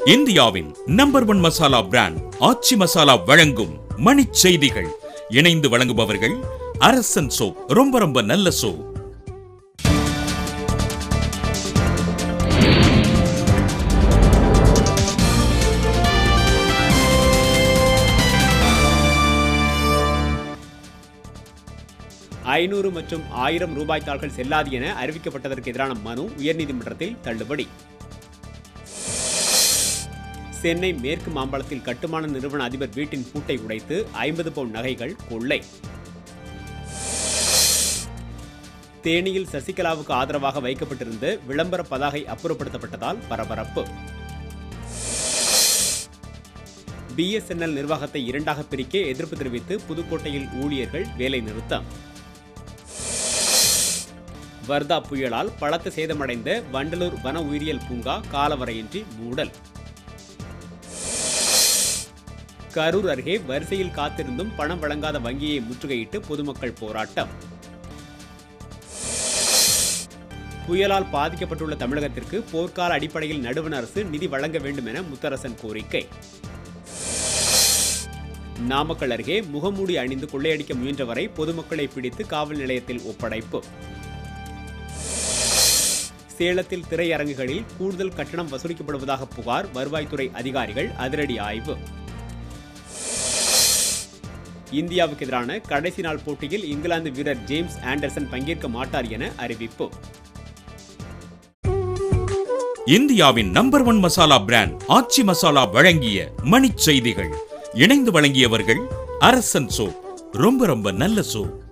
இந்தியாவின் number one masala brand Aachi masala வழங்கும் மணிச் செய்திகள் இணைந்து வழங்குபவர்கள் அரசன் சோ ரொம்ப ரொம்ப நல்ல சோ ஐநூறு மற்றும் ஆயிரம் ரூபாய் தாள்கள் செல்லாது என அறிவிக்கப்பட்டதற்கு எதிரான மனு உயர்நீதிமன்றத்தில் தள்ளுபடி சென்னை மேற்கு மாம்பலத்தில் கட்டுமான நிறுவன அதிபர் வீட்டின் பூட்டை உடைத்து ஐம்பது பவுன் நகைகள் கொள்ளை தேனியில் சசிகலாவுக்கு ஆதரவாக வைக்கப்பட்டிருந்த விளம்பர பதாகை அப்புறப்படுத்தப்பட்டதால் பரபரப்பு பிஎஸ்என்எல் நிர்வாகத்தை இரண்டாக பிரிக்க எதிர்ப்பு தெரிவித்து புதுக்கோட்டையில் ஊழியர்கள் வேலை நிறுத்தம் வர்தா புயலால் பலத்த சேதமடைந்த வண்டலூர் வன உயிரியல் பூங்கா காலவரையின்றி மூடல் கரூர் அருகே வரிசையில் காத்திருந்தும் பணம் வழங்காத வங்கியை முற்றுகையிட்டு பொதுமக்கள் போராட்டம் புயலால் பாதிக்கப்பட்டுள்ள தமிழகத்திற்கு போர்க்கால அடிப்படையில் நடுவண் அரசு நிதி வழங்க வேண்டும் என முத்தரசன் கோரிக்கை நாமக்கல் அருகே முகமூடி அணிந்து கொள்ளையடிக்க முயன்றவரை பொதுமக்களை பிடித்து காவல் நிலையத்தில் ஒப்படைப்பு சேலத்தில் திரையரங்குகளில் கூடுதல் கட்டணம் வசூலிக்கப்படுவதாக புகார் வருவாய்த்துறை அதிகாரிகள் அதிரடி ஆய்வு இந்தியாவுக்கு எதிரான கடைசி நாள் போட்டியில் இங்கிலாந்து வீரர் ஜேம்ஸ் ஆண்டர்சன் பங்கேற்க மாட்டார் என அறிவிப்பு இந்தியாவின் number one masala brand Aachi masala வழங்கிய மணிச் செய்திகள் இணைந்து வழங்கியவர்கள் அரசன் சோ ரொம்ப ரொம்ப நல்ல சோ